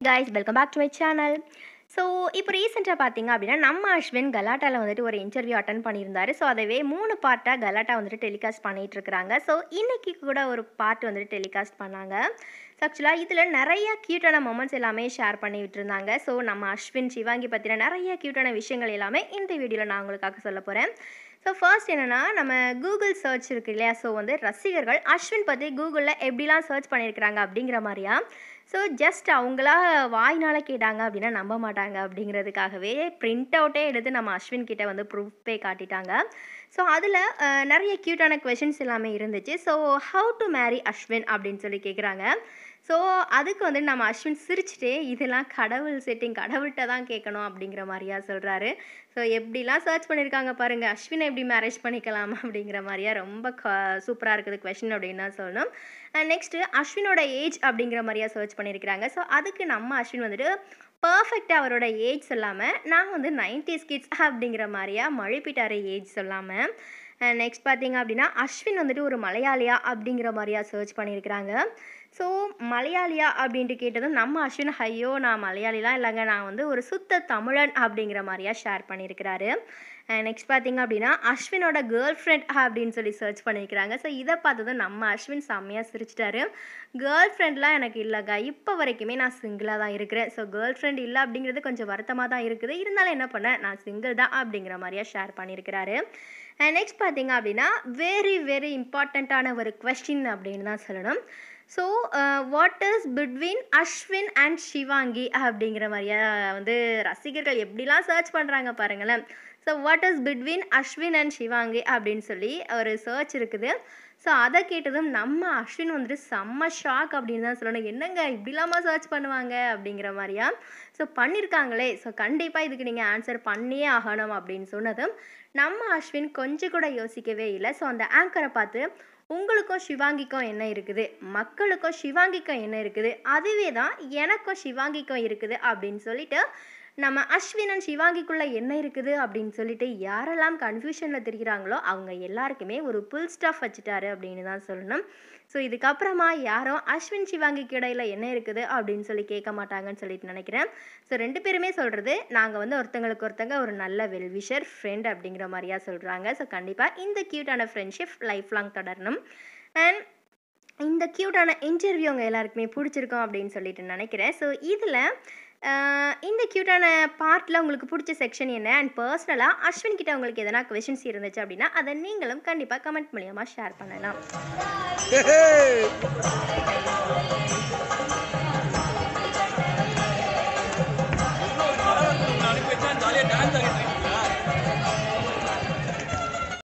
guys welcome back to my channel so இப்போ ரீசெண்டாக பார்த்தீங்க அப்படின்னா நம்ம அஸ்வின் கலாட்டாவில் வந்துட்டு ஒரு இன்டர்வியூ அட்டன் பண்ணியிருந்தாரு ஸோ அதவே மூணு பார்ட்டாக கலாட்டா வந்துட்டு டெலிகாஸ்ட் பண்ணிகிட்டு இருக்கிறாங்க ஸோ இன்னைக்கு கூட ஒரு பார்ட் வந்துட்டு டெலிகாஸ்ட் பண்ணாங்க ஸோ ஆக்சுவலாக இதில் நிறைய க்யூட்டான மொமெண்ட்ஸ் எல்லாமே ஷேர் பண்ணி விட்டுருந்தாங்க ஸோ நம்ம அஸ்வின் சிவாங்கி பற்றின நிறைய க்யூட்டான விஷயங்கள் எல்லாமே இந்த வீடியோவில் நான் உங்களுக்காக சொல்ல போகிறேன் ஸோ ஃபர்ஸ்ட் என்னென்னா நம்ம கூகுள் சர்ச் இருக்கு இல்லையா ஸோ வந்து ரசிகர்கள் அஸ்வின் பற்றி கூகுளில் எப்படிலாம் சர்ச் பண்ணியிருக்கிறாங்க அப்படிங்கிற மாதிரியா ஸோ ஜஸ்ட் அவங்களா வாய்னால கேட்டாங்க அப்படின்னா நம்ப மாட்டாங்க அப்படிங்கிறதுக்காகவே பிரிண்ட் அவுட்டே எடுத்து நம்ம அஸ்வின் கிட்ட வந்து ப்ரூஃபே காட்டிட்டாங்க ஸோ அதில் நிறைய க்யூட்டான கொஷின்ஸ் எல்லாமே இருந்துச்சு so how to marry Ashwin அப்படின்னு சொல்லி கேட்குறாங்க ஸோ அதுக்கு வந்து நம்ம அஸ்வின் சிரிச்சிட்டே இதெல்லாம் கடவுள் செட்டிங் கடவுள்கிட்ட தான் கேட்கணும் அப்படிங்கிற மாதிரியா சொல்கிறாரு ஸோ எப்படிலாம் சர்ச் பண்ணியிருக்காங்க பாருங்கள் அஸ்வினை எப்படி மேரேஜ் பண்ணிக்கலாம் அப்படிங்கிற மாதிரியா ரொம்ப சூப்பராக இருக்குது கொஷின் அப்படின்னு தான் சொல்லணும் நெக்ஸ்ட்டு அஸ்வினோட ஏஜ் அப்படிங்கிற மாதிரியா சர்ச் பண்ணியிருக்கிறாங்க ஸோ அதுக்கு நம்ம அஸ்வின் வந்துட்டு பர்ஃபெக்டாக அவரோட ஏஜ் சொல்லாமல் நான் வந்து நைன்டிஸ் கிட்ஸ் அப்படிங்கிற மாதிரியா மழுப்பிட்டாரு ஏஜ் சொல்லாமல் நெக்ஸ்ட் பார்த்தீங்க அப்படின்னா அஸ்வின் வந்துட்டு ஒரு மலையாளியா அப்படிங்கிற மாதிரியா சர்ச் பண்ணியிருக்கிறாங்க ஸோ மலையாளியா அப்படின்ட்டு கேட்டதும் நம்ம அஸ்வின் ஐயோ நான் மலையாளிலாம் இல்லைங்க நான் வந்து ஒரு சுத்த தமிழன் அப்படிங்கிற மாதிரியா ஷேர் பண்ணியிருக்கிறாரு நெக்ஸ்ட் பார்த்தீங்க அப்படின்னா அஸ்வினோட கேர்ள் ஃப்ரெண்ட் அப்படின்னு சொல்லி சர்ச் பண்ணியிருக்கிறாங்க ஸோ இதை பார்த்ததும் நம்ம அஸ்வின் செம்மையாக சிரிச்சிட்டாரு கேர்ள் ஃப்ரெண்ட்லாம் எனக்கு இல்லைங்க இப்போ வரைக்குமே நான் சிங்கிளாக தான் இருக்கிறேன் ஸோ கேர்ள் ஃப்ரெண்ட் இல்லை அப்படிங்கிறது கொஞ்சம் வருத்தமாக தான் இருக்குது இருந்தாலும் என்ன பண்ணேன் நான் சிங்கிள் தான் அப்படிங்கிற மாதிரியா ஷேர் பண்ணியிருக்கிறாரு நெக்ஸ்ட் பார்த்தீங்க அப்படின்னா வெரி வெரி இம்பார்ட்டண்ட்டான ஒரு கொஸ்டின் அப்படின்னு தான் சொல்லணும் so what is between Ashwin and Shivangi அப்படிங்கிற மாதிரியா வந்து ரசிகர்கள் எப்படிலாம் சர்ச் பண்ணுறாங்க பாருங்களேன் so what is between Ashwin and Shivangi அப்படின்னு சொல்லி ஒரு சர்ச் இருக்குது ஸோ அதை கேட்டதும் நம்ம அஸ்வின் வந்துட்டு செம்ம ஷாக் அப்படின்னு தான் சொல்லணும் என்னங்க இப்படிலாமா சர்ச் பண்ணுவாங்க அப்படிங்கிற மாதிரியா ஸோ பண்ணியிருக்காங்களே ஸோ கண்டிப்பாக இதுக்கு நீங்கள் ஆன்சர் பண்ணியே ஆகணும் அப்படின்னு சொன்னதும் நம்ம அஸ்வின் கொஞ்சம் கூட யோசிக்கவே இல்லை ஸோ அந்த ஆங்கரை பார்த்து உங்களுக்கும் சிவாங்கிக்கும் என்ன இருக்குது மக்களுக்கும் சிவாங்கிக்கும் என்ன இருக்குது அதுவே தான் எனக்கும் சிவாங்கிக்கும் இருக்குது அப்படின்னு சொல்லிட்டு நம்ம அஸ்வினன் சிவாங்கிக்குள்ளே என்ன இருக்குது அப்படின்னு சொல்லிட்டு யாரெல்லாம் கன்ஃபியூஷனில் தெரிகிறாங்களோ அவங்க எல்லாருக்குமே ஒரு புல் ஸ்டாஃப் வச்சுட்டாரு அப்படின்னு தான் சொல்லணும் ஸோ இதுக்கப்புறமா யாரும் அஸ்வின் சிவாங்கிக்கு இடையில என்ன இருக்குது அப்படின்னு சொல்லி கேட்க மாட்டாங்கன்னு சொல்லிட்டு நினைக்கிறேன் ஸோ ரெண்டு பேருமே சொல்கிறது நாங்கள் வந்து ஒருத்தங்களுக்கு ஒருத்தங்க ஒரு நல்ல வெல்விஷர் ஃப்ரெண்ட் அப்படிங்கிற மாதிரியா சொல்கிறாங்க ஸோ கண்டிப்பாக இந்த க்யூட்டான ஃப்ரெண்ட்ஷிப் லைஃப் லாங் தொடரணும் அண்ட் இந்த க்யூட்டான இன்டர்வியூ உங்கள் எல்லாருக்குமே பிடிச்சிருக்கும் அப்படின்னு சொல்லிட்டு நினைக்கிறேன் ஸோ இதில் இந்த க்யூட்டான பார்ட்டில் உங்களுக்கு பிடிச்ச செக்ஷன் என்ன அண்ட் பர்சனலாக அஸ்வின் கிட்ட உங்களுக்கு எதனா கொஷின்ஸ் இருந்துச்சு அப்படின்னா அதை நீங்களும் கண்டிப்பாக கமெண்ட் மூலியமாக ஷேர் பண்ணலாம்